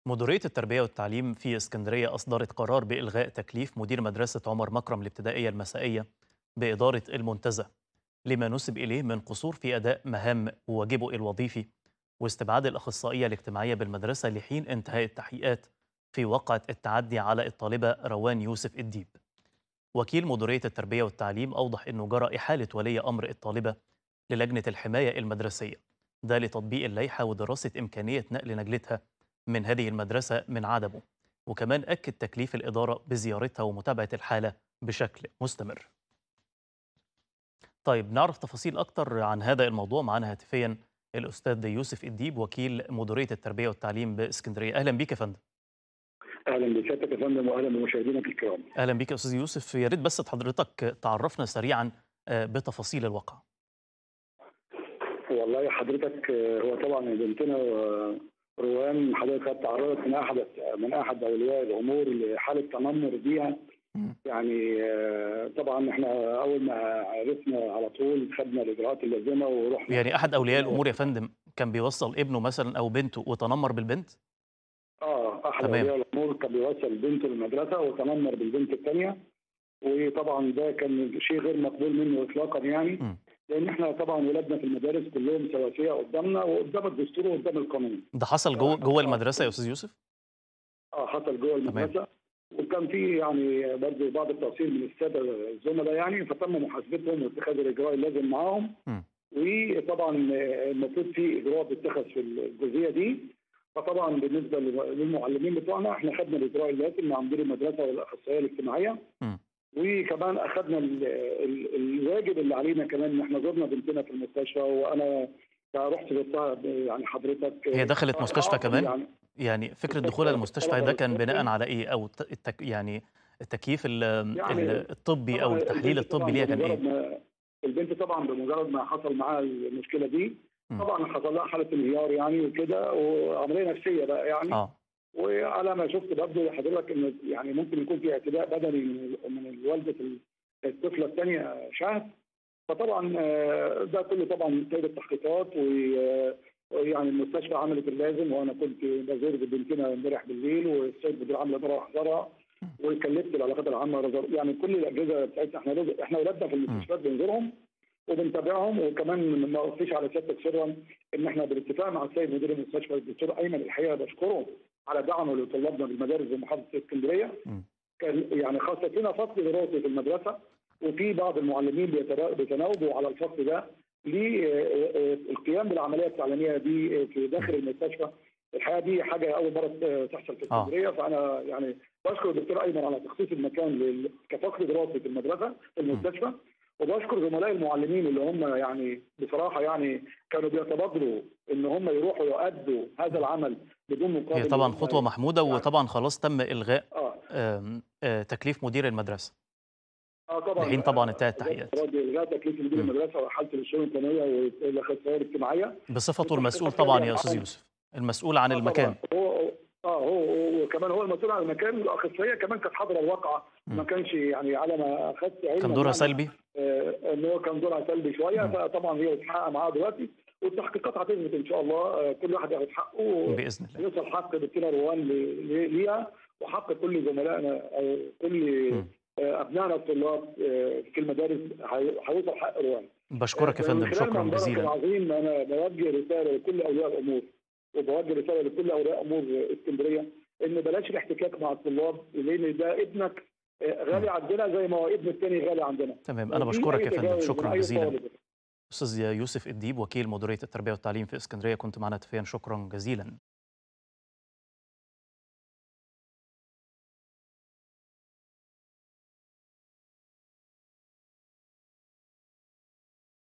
مديرية التربية والتعليم في اسكندرية أصدرت قرار بإلغاء تكليف مدير مدرسة عمر مكرم الابتدائية المسائية بإدارة المنتزه لما نسب إليه من قصور في أداء مهام وواجبه الوظيفي واستبعاد الأخصائية الاجتماعية بالمدرسة لحين انتهاء التحقيقات في وقعة التعدي على الطالبة روان يوسف الديب وكيل مديرية التربية والتعليم أوضح أنه جرى إحالة ولي أمر الطالبة للجنة الحماية المدرسية ده لتطبيق اللائحة ودراسة إمكانية نقل نجلتها من هذه المدرسة من عدمه وكمان أكد تكليف الإدارة بزيارتها ومتابعة الحالة بشكل مستمر طيب نعرف تفاصيل أكتر عن هذا الموضوع معنا هاتفيا الأستاذ يوسف الديب وكيل مديرية التربية والتعليم بإسكندرية أهلا بيك يا فندم اهلا بسيادتك يا فندم واهلا بمشاهدينك الكرام أهلا بيك يا أستاذ يوسف يا ريت بس حضرتك تعرفنا سريعا آه، بتفاصيل الواقع والله حضرتك آه، هو طبعا بنتنا آه، روان حضرتك قد تعرضت من احد من احد اولياء الامور لحاله تنمر بيها مم. يعني آه، طبعا احنا اول ما عرفنا على طول خدنا الاجراءات اللازمه ورحنا يعني أحد أولياء الأمور يا فندم كان بيوصل ابنه مثلا أو بنته وتنمر بالبنت اه احد تمام. اولياء الامور كان بيوصل بنته للمدرسه وتنمر بالبنت الثانيه وطبعا ده كان شيء غير مقبول منه اطلاقا يعني مم. لان احنا طبعا ولادنا في المدارس كلهم سواسيه قدامنا وقدام الدستور وقدام القانون ده حصل جوه جوه المدرسة يا أستاذ يوسف اه حصل جوه المدرسه وكان في يعني برضه بعض التقصير من الساده الزملاء يعني فتم محاسبتهم واتخاذ الاجراء اللازم معاهم مم. وطبعا آه، المفروض في اجراء بيتخذ في الجزئيه دي فطبعا بالنسبه للمعلمين بتوعنا احنا خدنا الاجراء اللازم مع مدير المدرسه والاخصائيه الاجتماعيه مم. وكمان اخذنا ال- ال- الواجب اللي علينا كمان ان احنا زرنا بنتنا في المستشفى وانا رحت زرتها يعني حضرتك هي دخلت آه، مستشفى آه، كمان؟ يعني يعني فكرة مستشفى دخولها المستشفى ده كان طلبة بناء على إيه أو الت- التك يعني التكييف ال- يعني ال- الطبي أو طبعاً التحليل البنت الطبي طبعاً ليها كان بمجرد إيه؟ ما البنت طبعا بمجرد ما حصل معاها المشكله دي مم. طبعا حصل لها حاله انهيار يعني وكده وعمليه نفسيه بقى يعني آه وعلى ما شفت برضه حضرتك ان يعني ممكن يكون في اعتداء بدني من من والده الطفله الثانيه شهد فطبعا آه، ده كله طبعا سيد التحقيقات و- ويعني المستشفى عملت اللازم وانا كنت بزور بنتنا امبارح بالليل والسيد مدير عام الاداره حضرها وكلمت العلاقات العامه رزق- يعني كل الاجهزه بتاعتنا احنا لازم- احنا اولادنا في المستشفيات بنزورهم وبنتابعهم وكمان ما اخفيش على سيادتك سرا ان احنا بالاتفاق مع السيد مدير المستشفى الدكتور ايمن الحقيقه بشكره على دعمه لطلابنا بالمدارس بمحافظه اسكندريه مم. كان يعني خاصه لنا فصل دراسي في المدرسه وفي بعض المعلمين بيترا- بيتناوبوا على الفصل ده للقيام بالعمليه التعليميه دي في داخل المستشفى الحقيقه دي حاجه اول مره تحصل في آه. اسكندريه فانا يعني بشكر الدكتور ايمن على تخصيص المكان لل- كفصل دراسي في المدرسه في المستشفى وبشكر زملائي المعلمين اللي هم يعني بصراحه يعني كانوا بيتبادروا ان هم يروحوا يؤدوا هذا العمل بدون مقابل هي طبعا هم- خطوة محمودة يعني- وطبعا خلاص تم إلغاء اه آم، آه، تكليف مدير المدرسة اه طبعا لحين طبعا انتهى التحقيقات. رد الغاء تكليف مدير مم. المدرسه وحاله الشؤون الثانويه والاخصائيه الاجتماعيه بصفته بالتحقيقات المسؤول هي طبعا يعني يا أستاذ عمل- يوسف المسؤول عن آه المكان طبعاً. هو اه هو هو كمان هو المسؤول عن المكان والاخصائيه كمان كانت حاضره الواقعه مم. ما كانش يعني على ما اخذت علم كان دورها يعني سلبي آه ان هو كان دورها سلبي شويه مم. فطبعا هي بتحقق معاها دلوقتي والتحقيقات هتثبت ان شاء الله آه كل واحد ياخد حقه بإذن الله يوصل حق دكتوره روان ل- ل- ليها وحق كل زملائنا او كل مم. آه، ابنائنا الطلاب آه، في المدارس هي- هيوصل حق روان بشكرك يا آه، فندم من خلال شكرا منبرك جزيلا العظيم انا بوجه رساله لكل اولياء الامور وبوجه رساله لكل اولياء امور اسكندريه ان بلاش الاحتكاك مع الطلاب لان ده ابنك آه، غالي عندنا زي ما هو ابن الثاني غالي عندنا تمام أنا وفي بشكرك أي يا فندم تجاوز شكرا من أي جزيلا طالب. أستاذ يوسف الديب وكيل مديرية التربية والتعليم في اسكندرية كنت معنا هاتفيا شكرا جزيلا